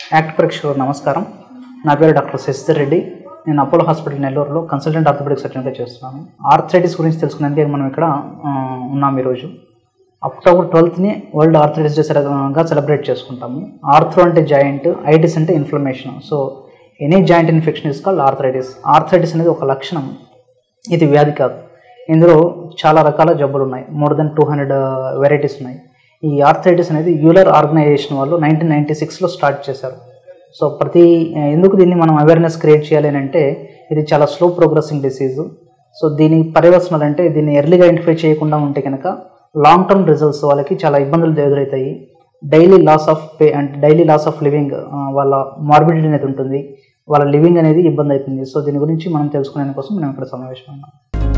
act ప్రేక్షకులకు నమస్కారం నా పేరు డాక్టర్ శశిధర్ రెడ్డి నేను అపోలో హాస్పిటల్ నెల్లూరులో కన్సల్టెంట్ ఆర్థోపెడిక్ సర్జన్గా చేస్తున్నాను ఆర్థరైటిస్ గురించి తెలుసుకునేందుకే మనం ఇక్కడ ఆ, ఉన్నాం ఈరోజు అక్టోబర్ ట్వెల్త్ని వరల్డ్ ఆర్థరైటిస్ డే గా సెలబ్రేట్ చేసుకుంటాము ఆర్థ్రో అంటే జాయింట్ ఐటిస్ అంటే inflammation so any joint infection is called arthritis arthritis అనేది ఒక లక్షణం ఇది వ్యాధి కాదు ఇందులో చాలా రకాల జబ్బులు ఉన్నాయి more than two hundred varieties ఉన్నాయి ఈ ఆర్థరైటిస్ అనేది యూలర్ ఆర్గనైజేషన్ వాళ్ళు నైన్టీన్ నైన్టీ సిక్స్లో స్టార్ట్ చేశారు సో ప్రతి ఎందుకు దీన్ని మనం అవేర్నెస్ క్రియేట్ చేయాలి అని అంటే ఇది చాలా స్లో ప్రోగ్రెసింగ్ డిసీజు సో దీని పర్యవసనాలు అంటే దీన్ని ఎర్లీగా ఐడెంటిఫై చేయకుండా ఉంటే కనుక లాంగ్ టర్మ్ రిజల్ట్స్ వాళ్ళకి చాలా ఇబ్బందులు ఎదురవుతాయి డైలీ లాస్ ఆఫ్ పే అంటే డైలీ లాస్ ఆఫ్ లివింగ్ వాళ్ళ మార్బిడిటీ అనేది ఉంటుంది వాళ్ళ లివింగ్ అనేది ఇబ్బంది అవుతుంది సో దీని గురించి మనం తెలుసుకునే కోసం మనం ఇక్కడ సమావేశం ఉన్నాం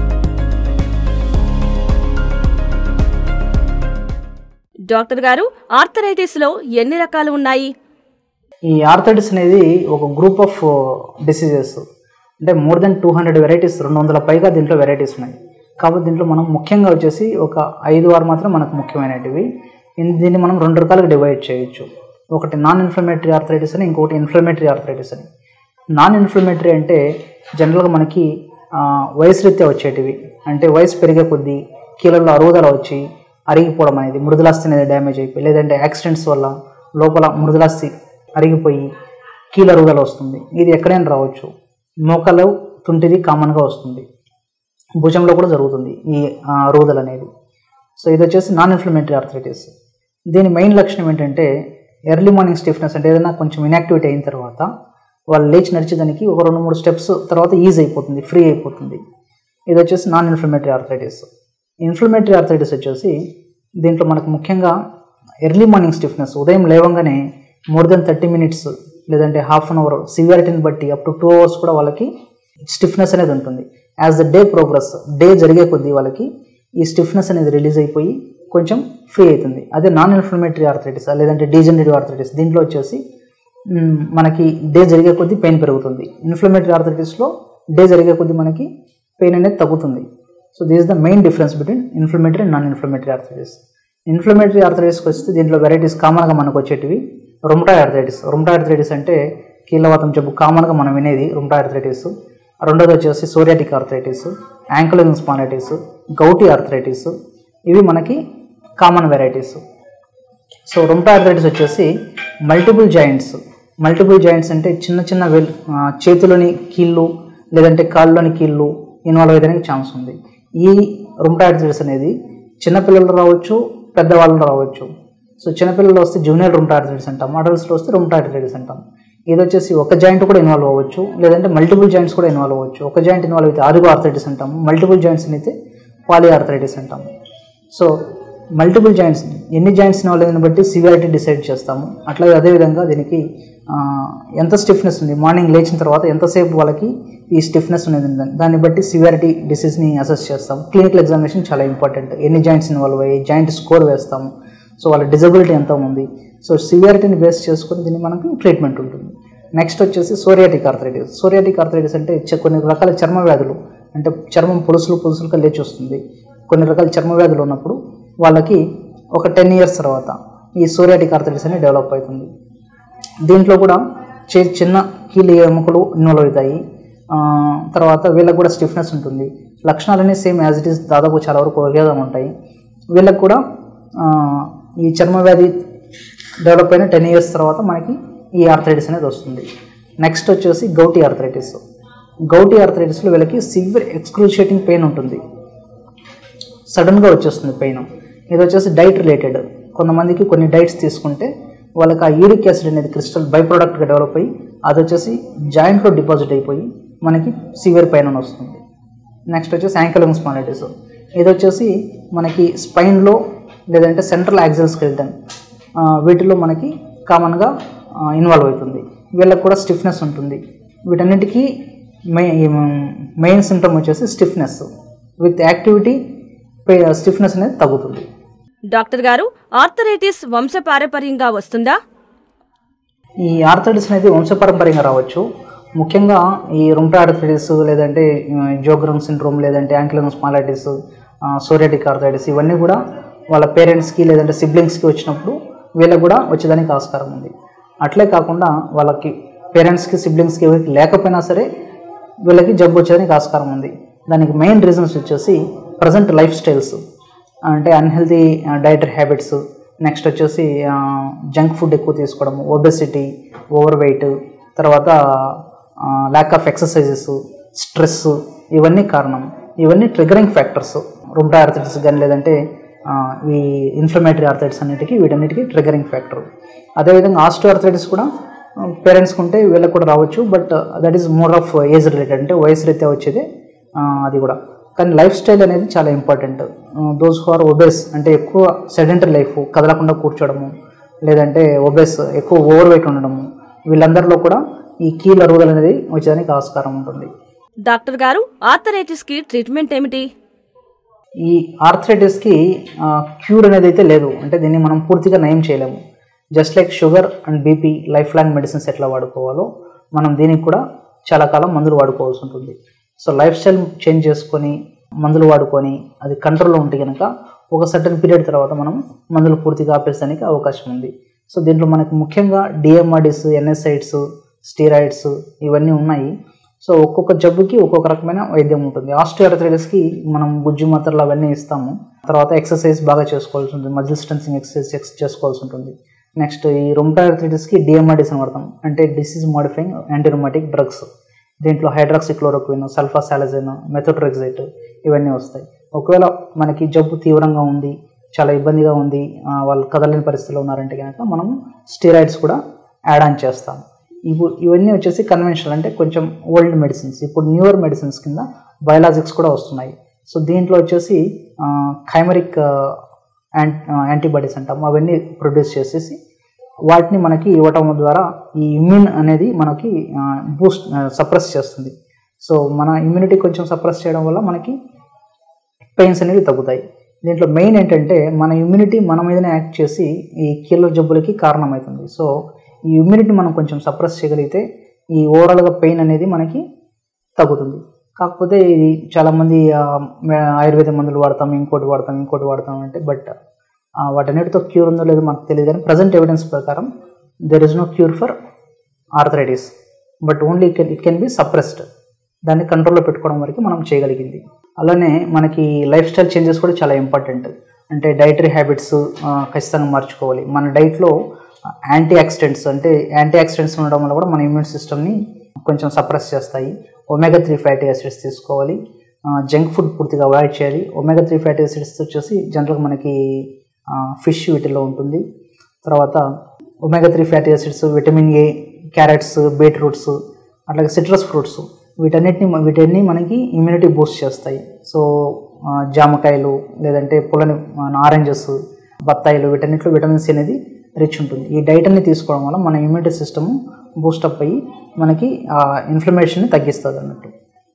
డాక్టర్ గారు ఆర్థరైటిస్లో ఎన్ని రకాలు ఉన్నాయి ఈ ఆర్థరైటిస్ అనేది ఒక గ్రూప్ ఆఫ్ డిసీజెస్ అంటే more than two hundred varieties రెండు వందల పైగా దీంట్లో వెరైటీస్ ఉన్నాయి కాబట్టి దీంట్లో మనం ముఖ్యంగా వచ్చేసి ఒక ఐదు ఆరు మాత్రం మనకు ముఖ్యమైనటివి ఇన్- దీన్ని మనం రెండు రకాలుగా డివైడ్ చేయొచ్చు ఒకటి నాన్ ఇన్ఫ్లమేటరీ ఆర్థరైటిస్ అని ఇంకొకటి ఇన్ఫ్లమేటరీ ఆర్థరైటిస్ అని నాన్ ఇన్ఫ్లమేటరీ అంటే జనరల్గా మనకి ఆ, వయసు రీత్యా వచ్చేటివి అంటే వయసు పెరిగే కొద్దీ కీళ్ళల్లో అరుగుదల వచ్చి అరిగిపోవడం అనేది మృదులాస్తి అనేది డ్యామేజ్ అయిపోయి లేదంటే యాక్సిడెంట్స్ వల్ల లోపల మృదులాస్తి అరిగిపోయి కీళ్ళ అరుగుదల వస్తుంది ఇది ఎక్కడైనా రావచ్చు మోకాలు తుంటిది కామన్గా వస్తుంది భుజంలో కూడా జరుగుతుంది ఈ ఆ, అరుగుదల అనేది సో ఇది వచ్చేసి నాన్ ఇన్ఫ్లమేటరీ ఆర్థరైటిస్ దీని మెయిన్ లక్షణం ఏంటంటే ఎర్లీ మార్నింగ్ స్టిఫ్నెస్ అంటే ఏదైనా కొంచెం ఇన్యాక్టివిటీ అయిన తర్వాత వాళ్ళు లేచి నడిచేదానికి ఒక రెండు మూడు స్టెప్స్ తర్వాత ఈజ్ అయిపోతుంది ఫ్రీ అయిపోతుంది ఇది వచ్చేసి non inflammatory arthritis inflammatory arthritis వచ్చేసి దీంట్లో మనకు ముఖ్యంగా ఎర్లీ మార్నింగ్ స్టిఫ్నెస్ ఉదయం లేవగానే మోర్ దెన్ థర్టీ మినిట్స్ లేదంటే హాఫ్ అన్ అవర్ సివియారిటీని బట్టి అప్ టు టూ అవర్స్ కూడా వాళ్ళకి స్టిఫ్నెస్ అనేది ఉంటుంది as the day progresses జరిగే కొద్దీ వాళ్ళకి ఈ స్టిఫ్నెస్ అనేది రిలీజ్ అయిపోయి కొంచెం ఫ్రీ అవుతుంది అదే నాన్ ఇన్ఫ్లమేటరీ ఆర్థరైటిస్ లేదంటే డీజనరేటివ్ ఆర్థరైటిస్ దీంట్లో వచ్చేసి మ్, మనకి డే జరిగే కొద్దీ పెయిన్ పెరుగుతుంది ఇన్ఫ్లమేటరీ ఆర్థరైటిస్లో డే జరిగే కొద్దీ మనకి పెయిన్ అనేది తగ్గుతుంది so this the main difference between inflammatory and non inflammatory arthritis inflammatory ఆర్థరైటిస్కి వస్తే దీంట్లో వెరైటీస్ కామన్గా మనకు వచ్చేటివి రుమటాయ్ ఆర్థరైటిస్ రుమటాయ్ ఆర్థరైటిస్ అంటే కీళ్ళవాతం జబ్బు కామన్గా మనం వినేది రుమటాయ్ ఆర్థరైటిస్ రెండోది వచ్చేసి psoriatic arthritis ankylosing spondylitis gouty arthritis ఇవి మనకి common varieties so rheumatoid arthritis వచ్చేసి మల్టిపుల్ జాయింట్స్ మల్టిపుల్ జాయింట్స్ అంటే చిన్న చిన్న వెల్ ఆ, చేతిలోని కీళ్ళు లేదంటే కాళ్ళలోని కీళ్ళు ఇన్వాల్వ్ అయ్యడానికి ఛాన్స్ ఉంది ఈ రుమటా ఆర్థరైటిస్ అనేది చిన్నపిల్లలు రావచ్చు పెద్దవాళ్ళు రావచ్చు సో చిన్నపిల్లలు వస్తే జూనియర్ రుమటా ఆర్థరైటిస్ అంటాం అడల్ట్స్లో వస్తే రుమటా ఆర్థరైటిస్ అంటాం ఇది వచ్చేసి ఒక జాయింట్ కూడా ఇన్వాల్వ్ అవ్వచ్చు లేదంటే మల్టిపుల్ జాయింట్స్ కూడా ఇన్వాల్వ్ అవ్వచ్చు ఒక జాయింట్ ఇన్వాల్వ్ అయితే ఆరుగో ఆర్థరైటిస్ అంటాము మల్టిపుల్ జాయింట్స్ అయితే పాలి ఆర్థరైటిస్ అంటాము సో మల్టిపుల్ జాయింట్స్ ఎన్ని జాయింట్స్ వాళ్ళని బట్టి సివియారిటీ డిసైడ్ చేస్తాము అట్లాగే అదేవిధంగా దీనికి ఆ, ఎంత స్టిఫ్నెస్ ఉంది మార్నింగ్ లేచిన తర్వాత ఎంతసేపు వాళ్ళకి ఈ స్టిఫ్నెస్ అనేది ఉందని దాన్ని బట్టి సివియారిటీ డిసీజ్ని అసెస్ చేస్తాం క్లినికల్ ఎగ్జామినేషన్ చాలా ఇంపార్టెంట్ ఎన్ని జాయింట్స్ ఇన్వాల్వ్ అయ్యి జాయింట్ స్కోర్ వేస్తాము సో వాళ్ళ డిజబిలిటీ ఎంత ఉంది సో సివియారిటీని బేస్ చేసుకొని దీన్ని మనకు ట్రీట్మెంట్ ఉంటుంది నెక్స్ట్ వచ్చేసి సోరియాటిక్ ఆర్థరైటిస్ సోరియాటిక్ ఆర్థరైటిస్ అంటే చ- కొన్ని రకాల చర్మ వ్యాధులు అంటే చర్మం పులుసులు పులుసులుగా లేచి వస్తుంది కొన్ని రకాల చర్మ వ్యాధులు ఉన్నప్పుడు వాళ్ళకి ఒక టెన్ ఇయర్స్ తర్వాత ఈ సోరియాటిక్ ఆర్థరైటిస్ అనేది డెవలప్ అవుతుంది దీంట్లో కూడా చి చిన్న కీలు ఎముకలు ఇన్వాల్వ్ అవుతాయి ఆ, తర్వాత వీళ్ళకి కూడా స్టిఫ్నెస్ ఉంటుంది లక్షణాలన్నీ సేమ్ యాజ్ ఇట్ ఈస్ దాదాపు చాలా వరకు ఒకేగా ఉంటాయి వీళ్ళకి కూడా ఆ, ఈ చర్మ వ్యాధి డెవలప్ అయిన టెన్ ఇయర్స్ తర్వాత మనకి ఈ ఆర్థరైటిస్ అనేది వస్తుంది నెక్స్ట్ వచ్చేసి గౌటీ ఆర్థరైటిస్ గౌటీ ఆర్థరైటిస్లో వీళ్ళకి సివియర్ ఎక్స్క్రూషియేటింగ్ పెయిన్ ఉంటుంది సడన్గా వచ్చేస్తుంది పెయిన్ ఇది వచ్చేసి డైట్ రిలేటెడ్ కొంతమందికి కొన్ని డైట్స్ తీసుకుంటే వాళ్ళకి ఆ యూరిక్ యాసిడ్ అనేది క్రిస్టల్ బై ప్రోడక్ట్గా డెవలప్ అయ్యి అది వచ్చేసి జాయింట్లో డిపాజిట్ అయిపోయి మనకి సివియర్ పెయిన్ అని వస్తుంది నెక్స్ట్ వచ్చేసి యాంకలింగ్ స్పానైటిస్ ఇది వచ్చేసి మనకి స్పైన్లో లేదంటే సెంట్రల్ యాక్సిల్ స్కెల్టన్ వీటిలో మనకి కామన్గా ఇన్వాల్వ్ అవుతుంది వీళ్ళకి కూడా స్టిఫ్నెస్ ఉంటుంది వీటన్నిటికీ మెయిన్ మెయిన్ సిమ్టమ్ వచ్చేసి స్టిఫ్నెస్ విత్ యాక్టివిటీ స్టిఫ్నెస్ అనేది తగ్గుతుంది డాక్టర్ గారు ఆర్థరైటిస్ వంశపారపర్యంగా వస్తుందా ఈ ఆర్థరైటిస్ అనేది వంశపారంపర్యంగా రావచ్చు ముఖ్యంగా ఈ రుమ్టా ఆర్థరైటిస్ లేదంటే జోగ్రమ్ సిండ్రోమ్ లేదంటే యాంకిలోన్ స్మాలైటిస్ సోరియాటిక్ ఆర్థరైటిస్ ఇవన్నీ కూడా వాళ్ళ పేరెంట్స్కి లేదంటే సిబ్లింగ్స్కి వచ్చినప్పుడు వీళ్ళకి కూడా వచ్చేదానికి ఆస్కారం ఉంది అట్లే కాకుండా వాళ్ళకి పేరెంట్స్కి సిబ్లింగ్స్కి ఎవరికి లేకపోయినా సరే వీళ్ళకి జబ్బు వచ్చేదానికి ఆస్కారం ఉంది దానికి మెయిన్ రీజన్స్ వచ్చేసి ప్రజెంట్ లైఫ్ స్టైల్స్ అంటే అన్హెల్దీ డైటరీ హ్యాబిట్స్ నెక్స్ట్ వచ్చేసి జంక్ ఫుడ్ ఎక్కువ తీసుకోవడం ఒబెసిటీ ఓవర్ వెయిట్ తర్వాత ల్యాక్ ఆఫ్ ఎక్సర్సైజెస్ స్ట్రెస్ ఇవన్నీ కారణం ఇవన్నీ ట్రిగరింగ్ ఫ్యాక్టర్స్ రుంటా ఆర్థరైటిస్ కానీ లేదంటే ఆ, ఈ ఇన్ఫ్లమేటరీ ఆర్థరైటిస్ అన్నిటికీ వీటన్నిటికీ ట్రిగరింగ్ ఫ్యాక్టర్ అదేవిధంగా ఆస్టో ఆర్థరైటిస్ కూడా పేరెంట్స్కి ఉంటే వీళ్ళకి కూడా రావచ్చు but that is more of age related అంటే వయసు రీత్యా వచ్చేది ఆ, అది కూడా కానీ లైఫ్ స్టైల్ అనేది చాలా important those who are obese అంటే ఎక్కువ సెడెంటరీ లైఫ్ కదలకుండా కూర్చోవడము లేదంటే ఒబేస్ ఎక్కువ ఓవర్ వెయిట్ ఉండడము వీళ్ళందరిలో కూడా ఈ కీళ్ళ అరుగుదల అనేది వచ్చేదానికి ఆస్కారం ఉంటుంది డాక్టర్ గారు ఆర్థరైటిస్ కి ట్రీట్మెంట్ ఏమిటి ఈ ఆర్థరైటిస్కి క్యూర్ అనేది అయితే లేదు అంటే దీన్ని మనం పూర్తిగా నయం చేయలేము just like sugar and BP lifelong medicines ఎట్లా వాడుకోవాలో మనం దీనికి కూడా చాలా కాలం మందులు వాడుకోవాల్సి ఉంటుంది సో లైఫ్ స్టైల్ చేంజ్ చేసుకొని మందులు వాడుకొని అది కంట్రోల్లో ఉంటే కనుక ఒక సర్టన్ పీరియడ్ తర్వాత మనం మందులు పూర్తిగా ఆపేసడానికి అవకాశం ఉంది సో దీంట్లో మనకు ముఖ్యంగా డిఎంఆర్డిస్ ఎన్ఎస్ఐడ్స్ స్టీరాయిడ్స్ ఇవన్నీ ఉన్నాయి సో ఒక్కొక్క జబ్బుకి ఒక్కొక్క రకమైన వైద్యం ఉంటుంది ఆస్టియోఆర్థరైటిస్కి మనం గుజ్జు మాత్రలు అవన్నీ ఇస్తాము తర్వాత ఎక్సర్సైజ్ బాగా చేసుకోవాల్సి ఉంటుంది మజిల్ స్ట్రెంథింగ్ ఎక్సర్సైజ్ ఎక్స్ చేసుకోవాల్సి ఉంటుంది నెక్స్ట్ ఈ రొమటార్థరైటిస్కి డిఎంఆర్డిస్ అని వాడతాం అంటే డిసీజ్ మోడిఫైయింగ్ యాంటీరోమాటిక్ డ్రగ్స్ దీంట్లో హైడ్రాక్సిక్లోరోక్విన్ సల్ఫాసాలజన్ మెథోట్రెక్సైట్ ఇవన్నీ వస్తాయి ఒకవేళ మనకి జబ్బు తీవ్రంగా ఉంది చాలా ఇబ్బందిగా ఉంది ఆ, వాళ్ళు కదలని పరిస్థితిలో ఉన్నారంటే కనుక మనం స్టీరాయిడ్స్ కూడా యాడ్ ఆన్ చేస్తాం ఇవి ఇవన్నీ వచ్చేసి కన్వెన్షనల్ అంటే కొంచెం ఓల్డ్ మెడిసిన్స్ ఇప్పుడు న్యూయర్ మెడిసిన్స్ కింద బయలాజిక్స్ కూడా వస్తున్నాయి సో దీంట్లో వచ్చేసి ఖైమరిక్ యాంటీబాడీస్ అంటాము అవన్నీ ప్రొడ్యూస్ చేసేసి వాటిని మనకి ఇవ్వటం ద్వారా ఈ ఇమ్యూన్ అనేది మనకి బూస్ట్ సప్రెస్ చేస్తుంది సో మన ఇమ్యూనిటీ కొంచెం సప్రెస్ చేయడం వల్ల మనకి పెయిన్స్ అనేవి తగ్గుతాయి దీంట్లో మెయిన్ ఏంటంటే మన ఇమ్యూనిటీ మన మీదనే యాక్ట్ చేసి ఈ కీళ్ళ జబ్బులకి కారణమవుతుంది సో ఈ ఇమ్యూనిటీ మనం కొంచెం సప్రెస్ చేయగలిగితే ఈ ఓవరాల్గా పెయిన్ అనేది మనకి తగ్గుతుంది కాకపోతే ఇది చాలామంది ఆ, మే- ఆయుర్వేద మందులు వాడతాం ఇంకోటి వాడతాం ఇంకోటి వాడతాం అంటే బట్ వాటన్నిటితో క్యూర్ ఉందో లేదో మనకు తెలియదు కానీ ప్రజెంట్ ఎవిడెన్స్ ప్రకారం there is no cure for arthritis but only it can it can be suppressed దాన్ని కంట్రోల్లో పెట్టుకోవడం వరకు మనం చేయగలిగింది అలానే మనకి లైఫ్ స్టైల్ చేంజెస్ కూడా చాలా ఇంపార్టెంట్ అంటే డైటరీ హ్యాబిట్స్ ఖచ్చితంగా మార్చుకోవాలి మన డైట్లో యాంటీ ఆక్సిడెంట్స్ అంటే యాంటీ ఆక్సిడెంట్స్ ఉండడం వల్ల కూడా మన ఇమ్యూన్ సిస్టమ్ని కొంచెం సప్రెస్ చేస్తాయి ఒమేగా త్రీ ఫ్యాటీ యాసిడ్స్ తీసుకోవాలి జంక్ ఫుడ్ పూర్తిగా అవాయిడ్ చేయాలి ఒమేగా త్రీ ఫ్యాటీ యాసిడ్స్ వచ్చేసి జనరల్గా మనకి ఫిష్ వీటిలో ఉంటుంది తర్వాత omega three fatty acids vitamin A carrots beetroots అట్లాగే సిట్రస్ ఫ్రూట్స్ వీటన్నిటిని వీటన్ని మనకి ఇమ్యూనిటీ బూస్ట్ చేస్తాయి సో ఆ, జామకాయలు లేదంటే పుల్లని ఆరెంజెస్ బత్తాయిలు వీటన్నిటిలో విటమిన్ సి అనేది రిచ్ ఉంటుంది ఈ డైట్ అన్ని తీసుకోవడం వల్ల మన ఇమ్యూనిటీ సిస్టమ్ బూస్టప్ అయ్యి మనకి ఆ ఇన్ఫ్లమేషన్ని తగ్గిస్తుంది అన్నట్టు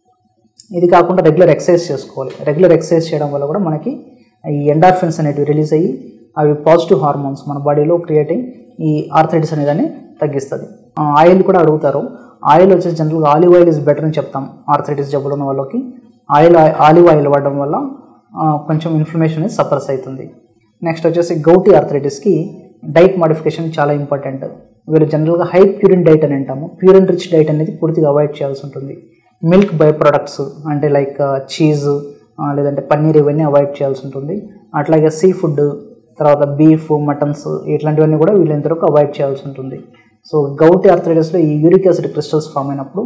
ఇది కాకుండా రెగ్యులర్ ఎక్సర్సైజ్ చేసుకోవాలి రెగ్యులర్ ఎక్సర్సైజ్ చేయడం వల్ల కూడా మనకి ఈ ఎండార్ఫిన్స్ అనేటివి రిలీజ్ అయ్యి అవి పాజిటివ్ హార్మోన్స్ మన బాడీలో క్రియేట్ అయ్యి ఈ ఆర్థరైటిస్ అనేదాన్ని తగ్గిస్తుంది ఆయిల్ కూడా అడుగుతారు ఆయిల్ వచ్చేసి జనరల్గా ఆలివ్ ఆయిల్ ఇస్ బెటర్ అని చెప్తాం ఆర్థరైటిస్ జబ్బులు ఉన్న వాళ్ళకి ఆయిల్ ఆలివ్ ఆయిల్ వాడడం వల్ల ఆ, కొంచెం ఇన్ఫ్లమేషన్ అనేది సప్రెస్ అవుతుంది నెక్స్ట్ వచ్చేసి గౌటీ ఆర్థరైటిస్కి డైట్ మాడిఫికేషన్ చాలా ఇంపార్టెంట్ వీళ్ళు జనరల్గా హై ప్యూరిన్ డైట్ అని అంటాము ప్యూరిన్ రిచ్ డైట్ అనేది పూర్తిగా అవాయిడ్ చేయాల్సి ఉంటుంది మిల్క్ బై ప్రొడక్ట్స్ అంటే లైక్ చీజ్ లేదంటే పన్నీర్ ఇవన్నీ అవాయిడ్ చేయాల్సి ఉంటుంది అట్లాగే సీ ఫుడ్ తర్వాత బీఫ్ మటన్స్ ఇట్లాంటివన్నీ కూడా వీళ్ళు ఎంతవరకు అవాయిడ్ చేయాల్సి ఉంటుంది సో గౌటి ఆర్థరైటిస్లో ఈ యూరిక్ యాసిడ్ క్రిస్టల్స్ ఫామ్ అయినప్పుడు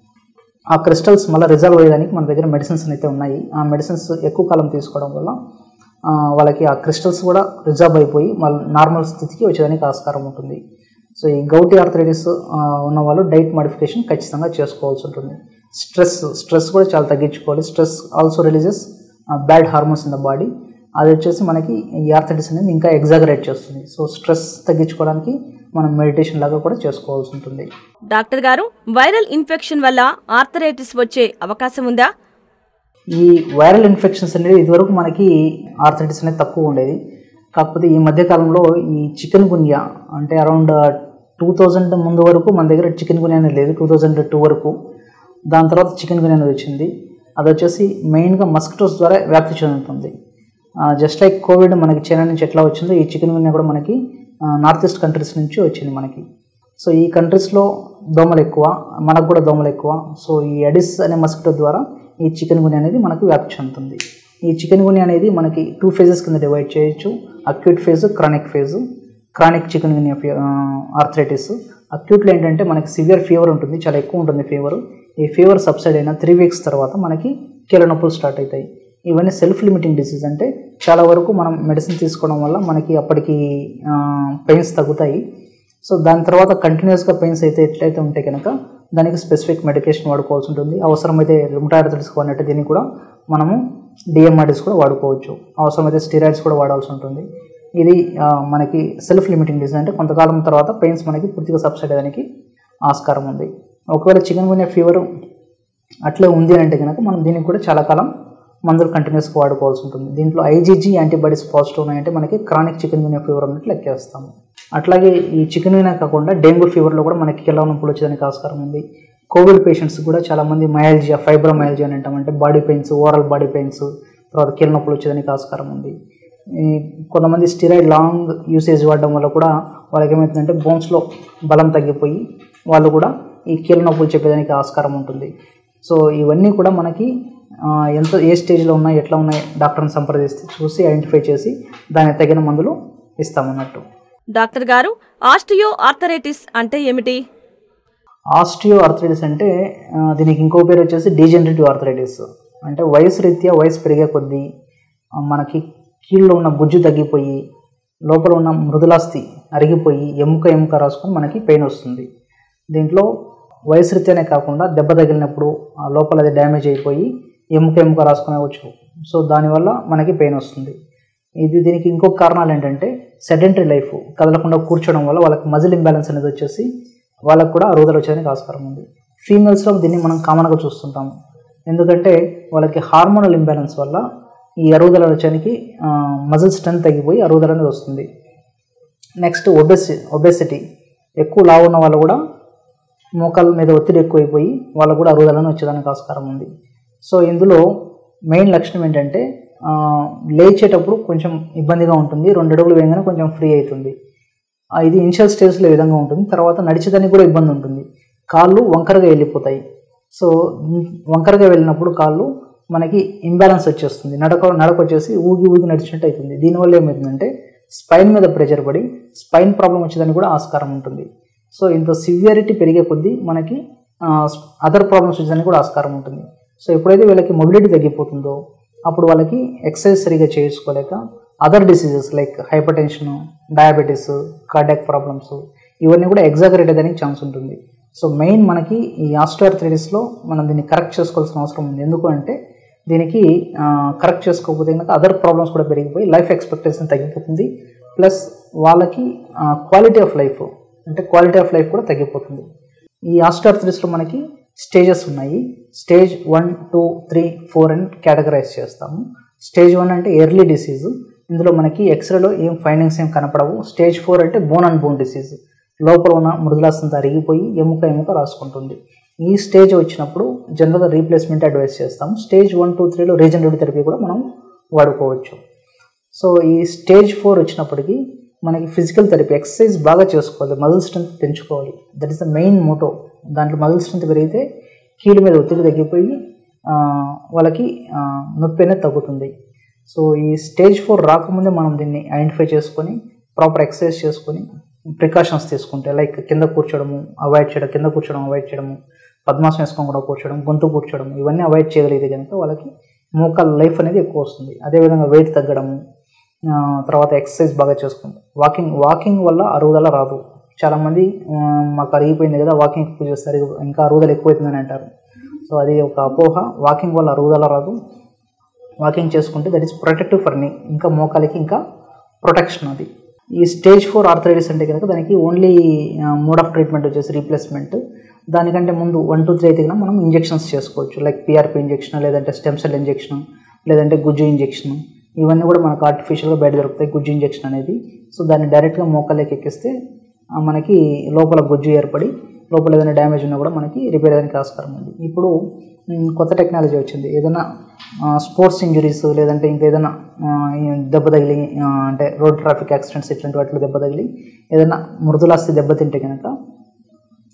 ఆ క్రిస్టల్స్ మళ్ళీ రిజల్వ్ అయ్యేదానికి మన దగ్గర మెడిసిన్స్ అయితే ఉన్నాయి ఆ మెడిసిన్స్ ఎక్కువ కాలం తీసుకోవడం వల్ల ఆ, వాళ్ళకి ఆ క్రిస్టల్స్ కూడా రిజర్వ్ అయిపోయి మళ్ళీ నార్మల్ స్థితికి వచ్చేదానికి ఆస్కారం ఉంటుంది సో ఈ గౌటి ఆర్థరైటిస్ ఉన్న వాళ్ళు డైట్ మాడిఫికేషన్ ఖచ్చితంగా చేసుకోవాల్సి ఉంటుంది స్ట్రెస్ స్ట్రెస్ కూడా చాలా తగ్గించుకోవాలి stress also releases bad hormones in the body అది వచ్చేసి మనకి ఈ ఆర్థరైటిస్ అనేది ఇంకా ఎగ్జాగరేట్ చేస్తుంది సో స్ట్రెస్ తగ్గించుకోవడానికి మనం మెడిటేషన్ లాగా కూడా చేసుకోవాల్సి ఉంటుంది డాక్టర్ గారు వైరల్ ఇన్ఫెక్షన్ వల్ల ఆర్థరైటిస్ వచ్చే అవకాశం ఉందా ఈ వైరల్ ఇన్ఫెక్షన్స్ అనేది ఇదివరకు మనకి ఆర్థరైటిస్ అనేది తక్కువ ఉండేది కాకపోతే ఈ మధ్య కాలంలో ఈ చికెన్ గున్యా అంటే అరౌండ్ టూ థౌజండ్ ముందు వరకు మన దగ్గర చికెన్ గున్యా అనేది లేదు టూ థౌజండ్ టూ వరకు దాని తర్వాత చికెన్ గున్యా అనేది వచ్చింది అది వచ్చేసి మెయిన్గా మస్కిటోస్ ద్వారా వ్యాప్తి చెందుతుంది జస్ట్ లైక్ కోవిడ్ మనకి చైనా నుంచి ఎట్లా వచ్చిందో ఈ చికెన్ గున్యా కూడా మనకి నార్త్ ఈస్ట్ కంట్రీస్ నుంచి వచ్చింది మనకి సో ఈ కంట్రీస్లో దోమలు ఎక్కువ మనకు కూడా దోమలు ఎక్కువ సో ఈ అడిస్ అనే మస్కిటో ద్వారా ఈ చికెన్ గుని అనేది మనకు వ్యాప్తి చెందుతుంది ఈ చికెన్ గుని అనేది మనకి టూ ఫేజెస్ కింద డివైడ్ చేయొచ్చు acute phase chronic phase chronic chikungunya arthritis అక్యూట్లో ఏంటంటే మనకి సివియర్ ఫీవర్ ఉంటుంది చాలా ఎక్కువ ఉంటుంది ఫీవర్ ఈ ఫీవర్ సబ్సైడ్ అయిన త్రీ వీక్స్ తర్వాత మనకి కీళ్ళ నొప్పులు స్టార్ట్ అవుతాయి ఇవన్నీ సెల్ఫ్ లిమిటింగ్ డిసీజ్ అంటే చాలా వరకు మనం మెడిసిన్ తీసుకోవడం వల్ల మనకి అప్పటికి పెయిన్స్ తగ్గుతాయి సో దాని తర్వాత కంటిన్యూస్గా పెయిన్స్ అయితే ఎట్లయితే ఉంటే కనుక దానికి స్పెసిఫిక్ మెడికేషన్ వాడుకోవాల్సి ఉంటుంది అవసరమైతే రుమటాయిడ్స్ అన్నట్టు దీన్ని కూడా మనము డిఎంఆర్డిస్ కూడా వాడుకోవచ్చు అవసరమైతే స్టీరాయిడ్స్ కూడా వాడాల్సి ఉంటుంది ఇది ఆ, మనకి సెల్ఫ్ లిమిటింగ్ డిసీజ్ అంటే కొంతకాలం తర్వాత పెయిన్స్ మనకి పూర్తిగా సబ్సైడ్ అయ్యడానికి ఆస్కారం ఉంది ఒకవేళ చికెన్ గున్యా ఫీవర్ అట్లే ఉంది అని అంటే కనుక మనం దీనికి కూడా చాలా కాలం మందులు కంటిన్యూస్గా వాడుకోవాల్సి ఉంటుంది దీంట్లో ఐజీజీ యాంటీబాడీస్ పాజిటివ్ ఉన్నాయంటే మనకి క్రానిక్ చికెన్ గున్యా ఫీవర్ అన్నట్లు లెక్కేస్తాము అట్లాగే ఈ చికెన్ గున్యా కాకుండా డెంగ్యూ ఫీవర్లో కూడా మనకి కిలో నొప్పులు వచ్చేదానికి ఆస్కారం ఉంది కోవిడ్ పేషెంట్స్ కూడా చాలామంది మయాలజియా ఫైబ్రోమయాలజియా అని అంటాం అంటే body pains overall body pains తర్వాత కీళ్ళ నొప్పులు వచ్చేదానికి ఆస్కారం ఉంది ఈ కొంతమంది స్టిరాయిడ్ లాంగ్ యూసేజ్ వాడడం వల్ల కూడా వాళ్ళకి ఏమవుతుందంటే బోన్స్లో బలం తగ్గిపోయి వాళ్ళు కూడా ఈ కీళ్ళ నొప్పులు చెప్పేదానికి ఆస్కారం ఉంటుంది సో ఇవన్నీ కూడా మనకి ఆ, ఎంత ఏ స్టేజ్లో ఉన్నాయి ఎట్లా ఉన్నాయి డాక్టర్ని సంప్రదిస్తే చూసి ఐడెంటిఫై చేసి దానికి తగిన మందులు ఇస్తామన్నట్టు డాక్టర్ గారు ఆస్టియో ఆర్థరైటిస్ అంటే ఏమిటి ఆస్టియో ఆర్థరైటిస్ అంటే ఆ, దీనికి ఇంకో పేరు వచ్చేసి డీజనరేటివ్ ఆర్థరైటిస్ అంటే వయసు రీత్యా వయసు పెరిగే కొద్దీ ఆ, మనకి కీళ్ళలో ఉన్న బుజ్జు తగ్గిపోయి లోపల ఉన్న మృదులాస్థి అరిగిపోయి ఎముక ఎముక రాసుకొని మనకి పెయిన్ వస్తుంది దీంట్లో వయసు రీత్యానే కాకుండా దెబ్బ తగిలినప్పుడు ఆ లోపల అది డ్యామేజ్ అయిపోయి ఎముక ఎముక రాసుకునేవచ్చు సో దానివల్ల మనకి పెయిన్ వస్తుంది ఇది దీనికి ఇంకొక కారణాలు ఏంటంటే సెడెంటరీ లైఫ్ కదలకుండా కూర్చోవడం వల్ల వాళ్ళకి మజిల్ ఇంబ్యాలెన్స్ అనేది వచ్చేసి వాళ్ళకు కూడా అరుగుదల వచ్చేదానికి ఆస్కారం ఉంది ఫీమేల్స్లో దీన్ని మనం కామన్గా చూస్తుంటాము ఎందుకంటే వాళ్ళకి హార్మోనల్ ఇంబ్యాలెన్స్ వల్ల ఈ అరుగుదల వచ్చేదానికి మజిల్ స్ట్రెంత్ తగ్గిపోయి అరుగుదల అనేది వస్తుంది నెక్స్ట్ ఒబెసి ఒబెసిటీ ఎక్కువ లావు ఉన్న వాళ్ళు కూడా మోకాల మీద ఒత్తిడి ఎక్కువైపోయి వాళ్ళకు కూడా అరుగుదలను వచ్చేదానికి ఆస్కారం ఉంది సో ఇందులో మెయిన్ లక్షణం ఏంటంటే ఆ, లేచేటప్పుడు కొంచెం ఇబ్బందిగా ఉంటుంది రెండు అడుగులు వేయగానే కొంచెం ఫ్రీ అవుతుంది ఆ, ఇది ఇనిషియల్ స్టేజ్లో ఈ విధంగా ఉంటుంది తర్వాత నడిచేదానికి కూడా ఇబ్బంది ఉంటుంది కాళ్ళు వంకరగా వెళ్ళిపోతాయి సో ఉమ్, వంకరగా వెళ్ళినప్పుడు కాళ్ళు మనకి ఇంబ్యాలెన్స్ వచ్చేస్తుంది నడక నడక వచ్చేసి ఊగి ఊగి నడిచినట్టు అవుతుంది దీనివల్ల ఏమవుతుందంటే స్పైన్ మీద ప్రెషర్ పడి స్పైన్ ప్రాబ్లం వచ్చేదానికి కూడా ఆస్కారం ఉంటుంది సో ఇంత సివియారిటీ పెరిగే కొద్దీ మనకి అదర్ ప్రాబ్లమ్స్ వచ్చేదానికి కూడా ఆస్కారం ఉంటుంది సో ఎప్పుడైతే వీళ్ళకి మొబిలిటీ తగ్గిపోతుందో అప్పుడు వాళ్ళకి ఎక్సర్సైజ్ సరిగా చేసుకోలేక other diseases like hypertension diabetes cardiac problems ఇవన్నీ కూడా ఎగ్జాగరేట్ అయ్యేదానికి ఛాన్స్ ఉంటుంది సో మెయిన్ మనకి ఈ ఆస్ట్రోఆర్థరైటిస్లో మనం దీన్ని కరెక్ట్ చేసుకోవాల్సిన అవసరం ఉంది ఎందుకు అంటే దీనికి కరెక్ట్ చేసుకోకపోతే కనుక అదర్ ప్రాబ్లమ్స్ కూడా పెరిగిపోయి లైఫ్ ఎక్స్పెక్టేషన్ తగ్గిపోతుంది ప్లస్ వాళ్ళకి క్వాలిటీ ఆఫ్ లైఫ్ అంటే క్వాలిటీ ఆఫ్ లైఫ్ కూడా తగ్గిపోతుంది ఈ ఆస్ట్రోఆర్థరైటిస్లో మనకి స్టేజెస్ ఉన్నాయి stage one two three four అని కేటగరైజ్ చేస్తాము స్టేజ్ వన్ అంటే ఎర్లీ డిసీజ్ ఇందులో మనకి ఎక్స్రేలో ఏం ఫైండింగ్స్ ఏం కనపడవు స్టేజ్ ఫోర్ అంటే బోన్ అండ్ బోన్ డిసీజ్ లోపల ఉన్న మృదులాస్తంతా అరిగిపోయి ఎముక ఎముక రాసుకుంటుంది ఈ స్టేజ్ వచ్చినప్పుడు జనరల్గా రీప్లేస్మెంట్ అడ్వైస్ చేస్తాం స్టేజ్ వన్ టూ త్రీలో రీజనరేటివ్ థెరపీ కూడా మనం వాడుకోవచ్చు సో ఈ స్టేజ్ ఫోర్ వచ్చినప్పటికీ మనకి ఫిజికల్ థెరపీ ఎక్సర్సైజ్ బాగా చేసుకోవాలి మజిల్ స్ట్రెంత్ పెంచుకోవాలి that is the main motto దాంట్లో మజిల్ స్ట్రెంత్ పెరిగితే కీళ్ళ మీద ఒత్తిడి తగ్గిపోయి ఆ, వాళ్ళకి ఆ, నొప్పి అనేది తగ్గుతుంది సో ఈ స్టేజ్ ఫోర్ రాకముందే మనం దీన్ని ఐడెంటిఫై చేసుకొని ప్రాపర్ ఎక్సర్సైజ్ చేసుకొని ప్రికాషన్స్ తీసుకుంటే లైక్ కింద కూర్చోవడము అవాయిడ్ చేయడం కింద కూర్చోవడం అవాయిడ్ చేయడము పద్మాసనం వేసుకొని కూడా కూర్చోవడం గొంతు కూర్చోవడం ఇవన్నీ అవాయిడ్ చేయగలిగితే కనుక వాళ్ళకి మోకాల లైఫ్ అనేది ఎక్కువ వస్తుంది అదేవిధంగా వెయిట్ తగ్గడము ఆ, తర్వాత ఎక్సర్సైజ్ బాగా చేసుకుంటాం వాకింగ్ వాకింగ్ వల్ల అరుగుదల రాదు చాలామంది ఆ, మాకు అరిగిపోయింది కదా వాకింగ్ ఎక్కువ చేస్తారు ఇంకా అరుగుదల ఎక్కువైతుందని అంటారు సో అది ఒక అపోహ వాకింగ్ వల్ల అరుగుదల రాదు వాకింగ్ చేసుకుంటే దట్ ఈస్ ప్రొటెక్టివ్ ఫర్ నీ ఇంకా మోకాలికి ఇంకా ప్రొటెక్షన్ అది ఈ స్టేజ్ ఫోర్ ఆర్థరైటిస్ అంటే కనుక దానికి ఓన్లీ మోడ్ ఆఫ్ ట్రీట్మెంట్ వచ్చేసి రీప్లేస్మెంట్ దానికంటే ముందు వన్ టూ త్రీ అయితే కనుక మనం ఇంజెక్షన్స్ చేసుకోవచ్చు లైక్ పిఆర్పి ఇంజెక్షన్ లేదంటే స్టెమ్ సెల్ ఇంజెక్షన్ లేదంటే గుజ్జు ఇంజెక్షన్ ఇవన్నీ కూడా మనకు ఆర్టిఫిషియల్గా బయట దొరుకుతాయి గుజ్జు ఇంజెక్షన్ అనేది సో దాన్ని డైరెక్ట్గా మోకాలకి ఎక్కిస్తే ఆ, మనకి లోపల గుజ్జు ఏర్పడి లోపల ఏదైనా డ్యామేజ్ ఉన్నా కూడా మనకి రిపేర్ అయ్యడానికి ఆస్కారం ఉంది ఇప్పుడు మ్, కొత్త టెక్నాలజీ వచ్చింది ఏదైనా స్పోర్ట్స్ ఇంజురీస్ లేదంటే ఇంకేదైనా ఆ, ఈ దెబ్బ తగిలి ఆ, అంటే రోడ్ ట్రాఫిక్ యాక్సిడెంట్స్ ఇట్లాంటి వాటిలో దెబ్బ తగిలి ఏదైనా మృదులాస్తి దెబ్బతింటే కనుక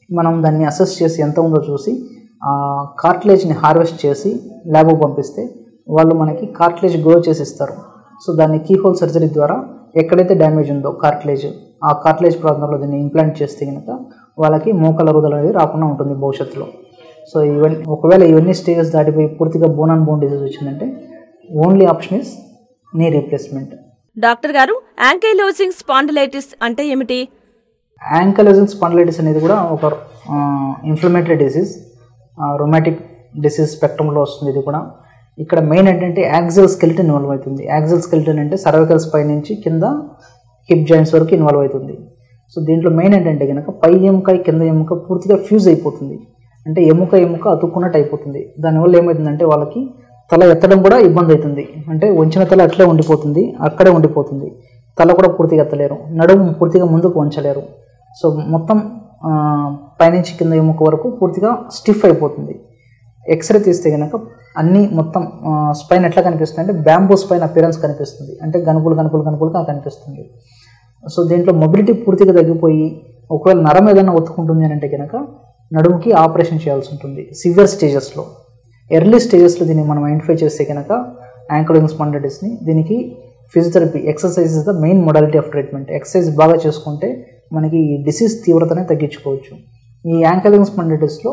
మనం దాన్ని అసెస్ చేసి ఎంత ఉందో చూసి ఆ కార్టిలేజ్ని హార్వెస్ట్ చేసి ల్యాబ్కు పంపిస్తే వాళ్ళు మనకి కార్టిలేజ్ గ్రో చేసి ఇస్తారు సో దాన్ని కీహోల్ సర్జరీ ద్వారా ఎక్కడైతే డ్యామేజ్ ఉందో కార్టిలేజ్ ఆ కార్టిలేజ్ ప్రాంతంలో దీన్ని ఇంప్లాంట్ చేస్తే కనుక వాళ్ళకి మోకాల రుదలు అనేది రాకుండా ఉంటుంది భవిష్యత్తులో సో ఇవన్నీ ఒకవేళ ఇవన్నీ స్టేజెస్ దాటిపోయి పూర్తిగా బోన్ అండ్ బోన్ డిజీజ్ వచ్చిందంటే only option is knee replacement doctor గారు యాంకైలోజింగ్ స్పాండిలైటిస్ అంటే ఏమిటి యాంకలైజింగ్ స్పాండిలైటిస్ అనేది కూడా ఒక ఇన్ఫ్లమేటరీ డిసీజ్ రొమాటిక్ డిసీజ్ స్పెక్ట్రంలో వస్తుంది ఇది కూడా ఇక్కడ మెయిన్ ఏంటంటే యాక్సిల్ స్కెల్టన్ ఇన్వాల్వ్ అవుతుంది యాక్సిల్ స్కెల్టన్ అంటే సర్వికల్ స్పై నుంచి కింద హిప్ జాయింట్స్ వరకు ఇన్వాల్వ్ అవుతుంది సో దీంట్లో మెయిన్ ఏంటంటే కనుక పై ఎముక కింద ఎముక పూర్తిగా ఫ్యూజ్ అయిపోతుంది అంటే ఎముక ఎముక అతుక్కున్నట్టు అయిపోతుంది దానివల్ల ఏమవుతుందంటే వాళ్ళకి తల ఎత్తడం కూడా ఇబ్బంది అవుతుంది అంటే వంచిన తల అట్లే ఉండిపోతుంది అక్కడే ఉండిపోతుంది తల కూడా పూర్తిగా ఎత్తలేరు నడుము పూర్తిగా ముందుకు వంచలేరు సో మొత్తం ఆ, పైనుంచి కింద ఎముక వరకు పూర్తిగా స్టిఫ్ అయిపోతుంది ఎక్స్రే తీస్తే కనుక అన్నీ మొత్తం స్పైన్ ఎట్లా కనిపిస్తుంది అంటే బ్యాంబూ స్పైన్ అపిరెన్స్ కనిపిస్తుంది అంటే గనుపులు గనుపులు గనుపులుగా కనిపిస్తుంది సో దీంట్లో మొబిలిటీ పూర్తిగా తగ్గిపోయి ఒకవేళ నరం ఏదైనా ఒత్తుకుంటుంది అని అంటే కనుక నడుముకి ఆపరేషన్ చేయాల్సి ఉంటుంది సివియర్ స్టేజెస్లో ఎర్లీ స్టేజెస్లో దీన్ని మనం ఐడెంటిఫై చేస్తే కనుక యాంకరింగ్ స్పాండైటిస్ని దీనికి physiotherapy exercise is the main modality of treatment exercise బాగా చేసుకుంటే మనకి ఈ డిసీజ్ తీవ్రతనే తగ్గించుకోవచ్చు ఈ యాంకరింగ్ స్పాండైటిస్లో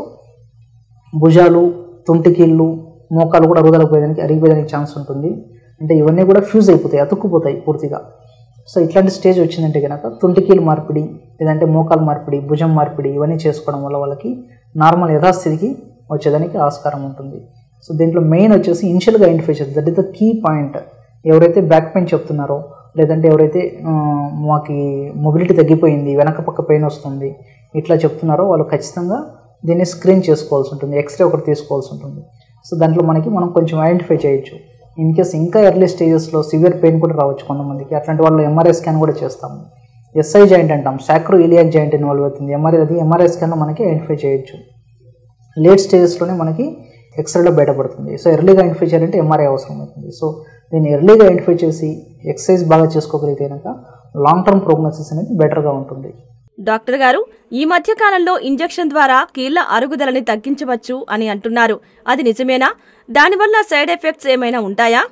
భుజాలు తుంటికీళ్ళు మోకాలు కూడా అరుగుదలపోయేదానికి అరిగిపోయేదానికి ఛాన్స్ ఉంటుంది అంటే ఇవన్నీ కూడా ఫ్యూజ్ అయిపోతాయి అతుక్కుపోతాయి పూర్తిగా సో ఇట్లాంటి స్టేజ్ వచ్చిందంటే కనుక తుంటికీలు మార్పిడి లేదంటే మోకాలు మార్పిడి భుజం మార్పిడి ఇవన్నీ చేసుకోవడం వల్ల వాళ్ళకి నార్మల్ యథాస్థితికి వచ్చేదానికి ఆస్కారం ఉంటుంది సో దీంట్లో మెయిన్ వచ్చేసి ఇనిషియల్గా ఐడెంటిఫై చేస్తుంది that is the key point ఎవరైతే బ్యాక్ పెయిన్ చెప్తున్నారో లేదంటే ఎవరైతే ఆ, మాకి మొబిలిటీ తగ్గిపోయింది వెనక పక్క పెయిన్ వస్తుంది ఇట్లా చెప్తున్నారో వాళ్ళు ఖచ్చితంగా దీన్ని స్క్రీన్ చేసుకోవాల్సి ఉంటుంది ఎక్స్రే ఒకటి తీసుకోవాల్సి ఉంటుంది సో దాంట్లో మనకి మనం కొంచెం ఐడెంటిఫై చేయొచ్చు ఇన్ కేస్ ఇంకా ఎర్లీ స్టేజెస్లో సివియర్ పెయిన్ కూడా రావచ్చు కొంతమందికి అట్లాంటి వాళ్ళు ఎంఆర్ఐ స్కాన్ కూడా చేస్తాము ఎస్ఐ జాయింట్ అంటాం సాక్రో ఇలియాక్ జాయింట్ ఇన్వాల్వ్ అవుతుంది ఎంఆర్ఐ అది ఎంఆర్ఐ స్కాన్లో మనకి ఐడెంటిఫై చేయొచ్చు లేట్ స్టేజెస్లోనే మనకి ఎక్స్రేలో బయటపడుతుంది సో ఎర్లీగా ఐడెంటిఫై చేయాలంటే ఎంఆర్ఐ అవసరం అవుతుంది సో దీన్ని ఎర్లీగా ఐడెంటిఫై చేసి ఎక్సర్సైజ్ బాగా చేసుకోగలిగితే కనుక లాంగ్ టర్మ్ ప్రోగ్నోసిస్ అనేది బెటర్గా ఉంటుంది డాక్టర్ గారు ఈ మధ్య కాలంలో ఇంజెక్షన్ ద్వారా కీళ్ల అరుగుదలని తగ్గించవచ్చు అని అంటున్నారు అది నిజమేనా దానివల్ల సైడ్ ఎఫెక్ట్స్ ఏమైనా ఉంటాయా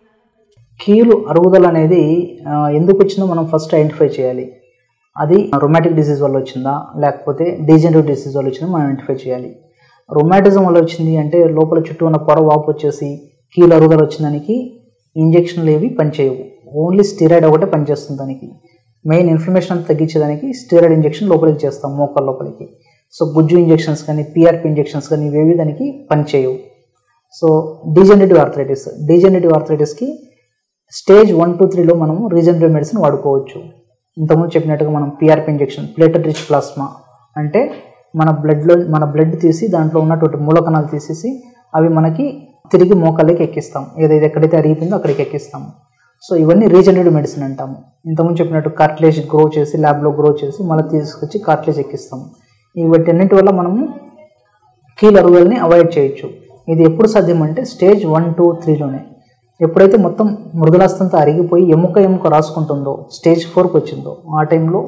కీలు అరుగుదల అనేది ఆ, ఎందుకు వచ్చిందో మనం ఫస్ట్ ఐడెంటిఫై చేయాలి అది రొమాటిక్ డిసీజ్ వల్ల వచ్చిందా లేకపోతే డీజనరేటివ్ డిసీజ్ వల్ల వచ్చిందా మనం ఐడెంటిఫై చేయాలి రొమాటిజం వల్ల వచ్చింది అంటే లోపల చుట్టూ ఉన్న పొర వాపు వచ్చేసి కీలు అరుగుదల వచ్చిందానికి ఇంజెక్షన్లు ఏవి పనిచేయవు ఓన్లీ స్టీరాయిడ్ ఒకటే పనిచేస్తుంది దానికి మెయిన్ ఇన్ఫ్లమేషన్ అంతా తగ్గించేదానికి స్టీరాయిడ్ ఇంజెక్షన్ లోపలికి చేస్తాం మోకాల లోపలికి సో గుజ్జు ఇంజెక్షన్స్ కానీ పిఆర్పి ఇంజెక్షన్స్ కానీ ఇవేవి దానికి పనిచేయవు సో డీజనరేటివ్ ఆర్థరైటిస్ డీజనరేటివ్ ఆర్థరైటిస్కి స్టేజ్ వన్ టూ త్రీలో మనము రీజనరేటివ్ మెడిసిన్ వాడుకోవచ్చు ఇంతకుముందు చెప్పినట్టుగా మనం PRP injection platelet rich plasma అంటే మన బ్లడ్లో మన బ్లడ్ తీసి దాంట్లో ఉన్నటువంటి మూలకణాలు తీసేసి అవి మనకి తిరిగి మోకాళ్ళకి ఎక్కిస్తాం ఏదైతే ఎక్కడైతే అరిగిపోయిందో అక్కడికి ఎక్కిస్తాము సో ఇవన్నీ రీజనరేటివ్ మెడిసిన్ అంటాము ఇంతకుముందు చెప్పినట్టు కార్టిలేజ్ గ్రో చేసి ల్యాబ్లో గ్రో చేసి మళ్ళీ తీసుకొచ్చి కార్టిలేజ్ ఎక్కిస్తాము వీటన్నిటి వల్ల మనము కీల్ అరుగుదలని అవాయిడ్ చేయొచ్చు ఇది ఎప్పుడు సాధ్యం అంటే స్టేజ్ వన్ టూ త్రీలోనే ఎప్పుడైతే మొత్తం మృదులాస్తంతా అరిగిపోయి ఎముక ఎముక రాసుకుంటుందో స్టేజ్ ఫోర్కి వచ్చిందో ఆ టైంలో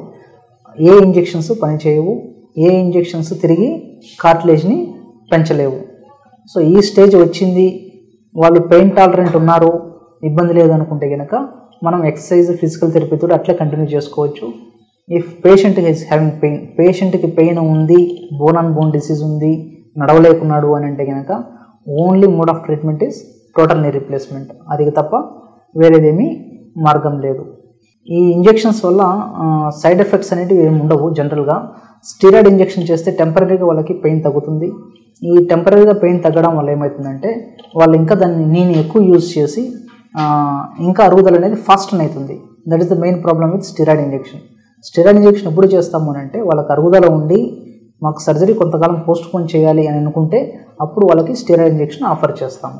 ఏ ఇంజెక్షన్స్ పనిచేయవు ఏ ఇంజెక్షన్స్ తిరిగి కార్టిలేజ్ని పెంచలేవు సో ఈ స్టేజ్ వచ్చింది వాళ్ళు పెయిన్ టాలరెంట్ ఉన్నారు ఇబ్బంది లేదు అనుకుంటే కనుక మనం ఎక్సర్సైజ్ ఫిజికల్ థెరపీతో అట్లే కంటిన్యూ చేసుకోవచ్చు if patient is having pain పేషెంట్కి పెయిన్ ఉంది బోన్ అండ్ బోన్ డిసీజ్ ఉంది నడవలేకున్నాడు అని అంటే కనుక only mode of treatment is total knee replacement అది తప్ప వేరేదేమీ మార్గం లేదు ఈ ఇంజెక్షన్స్ వల్ల సైడ్ ఎఫెక్ట్స్ అనేటివి ఏమి ఉండవు జనరల్గా స్టీరాయిడ్ ఇంజెక్షన్ చేస్తే టెంపరీగా వాళ్ళకి పెయిన్ తగ్గుతుంది ఈ టెంపరీగా పెయిన్ తగ్గడం వల్ల ఏమవుతుందంటే వాళ్ళు ఇంకా దాన్ని నేను ఎక్కువ యూజ్ చేసి ఆ, ఇంకా అరుగుదల అనేది ఫాస్ట్ అవుతుంది that is the main problem with steroid injection steroid injection ఎప్పుడు చేస్తాము అని అంటే వాళ్ళకి అరుగుదల ఉండి మాకు సర్జరీ కొంతకాలం పోస్ట్ పోన్ చేయాలి అని అనుకుంటే అప్పుడు వాళ్ళకి స్టెరాయిడ్ ఇంజెక్షన్ ఆఫర్ చేస్తాము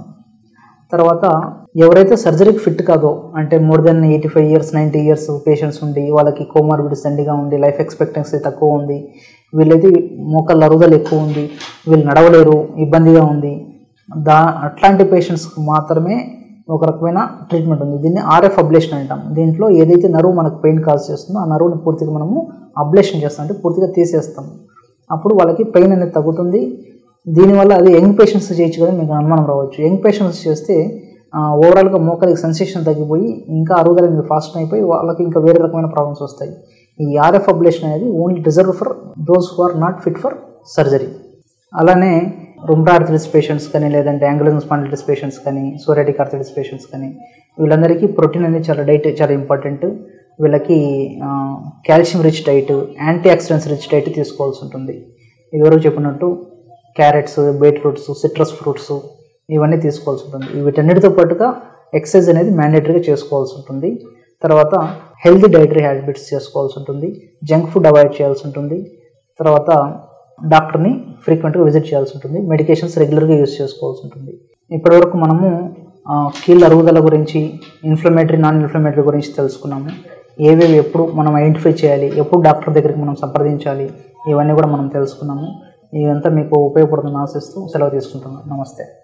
తర్వాత ఎవరైతే సర్జరీకి ఫిట్ కాదో అంటే more than eighty five years ninety years patients ఉండి వాళ్ళకి కోమార్బిడిస్ దండిగా ఉంది లైఫ్ ఎక్స్పెక్టెన్సీ తక్కువ ఉంది వీళ్ళైతే మోకాళ్ళ అరుగుదల ఎక్కువ ఉంది వీళ్ళు నడవలేరు ఇబ్బందిగా ఉంది దా అట్లాంటి పేషెంట్స్కి మాత్రమే ఒక రకమైన ట్రీట్మెంట్ ఉంది దీన్ని ఆర్ఎఫ్ అబ్లేషన్ అంటాం దీంట్లో ఏదైతే నరువు మనకు పెయిన్ కాజ్ చేస్తుందో ఆ నరువుని పూర్తిగా మనము అబ్లేషన్ చేస్తాం అంటే పూర్తిగా తీసేస్తాం అప్పుడు వాళ్ళకి పెయిన్ అనేది తగ్గుతుంది దీనివల్ల అది యంగ్ పేషెంట్స్ చేయొచ్చు కదా మీకు అనుమానం రావచ్చు యంగ్ పేషెంట్స్ చేస్తే ఓవరాల్గా మోకాలికి సెన్సేషన్ తగ్గిపోయి ఇంకా అరుగుదల అనేది ఫాస్ట్ అయిపోయి వాళ్ళకి ఇంకా వేరే రకమైన ప్రాబ్లమ్స్ వస్తాయి ఈ ఆర్ఎఫ్ అబ్లేషన్ అనేది only reserve for those who are not fit for surgery అలానే రుమ్రా ఆర్థరైటిస్ పేషెంట్స్ కానీ లేదంటే యాంగులర్ స్పాండిలిటిస్ పేషెంట్స్ కానీ సోరాటిక్ ఆర్థరైటిస్ పేషెంట్స్ కానీ వీళ్ళందరికీ ప్రోటీన్ అనేది చాలా డైట్ చాలా ఇంపార్టెంట్ వీళ్ళకి calcium rich diet antioxidants rich diet తీసుకోవాల్సి ఉంటుంది ఇదివరకు చెప్పినట్టు క్యారెట్స్ బీట్రూట్స్ సిట్రస్ ఫ్రూట్స్ ఇవన్నీ తీసుకోవాల్సి ఉంటుంది వీటన్నిటితో పాటుగా ఎక్సర్సైజ్ అనేది మ్యాండేటరీగా చేసుకోవాల్సి ఉంటుంది తర్వాత హెల్తీ డైటరీ హ్యాబిట్స్ చేసుకోవాల్సి ఉంటుంది జంక్ ఫుడ్ అవాయిడ్ చేయాల్సి ఉంటుంది తర్వాత డాక్టర్ని ఫ్రీక్వెంట్గా విజిట్ చేయాల్సి ఉంటుంది మెడికేషన్స్ రెగ్యులర్గా యూస్ చేసుకోవాల్సి ఉంటుంది ఇప్పటివరకు మనము ఆ, కీళ్ళ అరుగుదల గురించి ఇన్ఫ్లమేటరీ నాన్ ఇన్ఫ్లమేటరీ గురించి తెలుసుకున్నాము ఏవేవి ఎప్పుడు మనం ఐడెంటిఫై చేయాలి ఎప్పుడు డాక్టర్ దగ్గరికి మనం సంప్రదించాలి ఇవన్నీ కూడా మనం తెలుసుకున్నాము ఇదంతా మీకు ఉపయోగపడుతుందని ఆశిస్తూ సెలవు తీసుకుంటున్నాను నమస్తే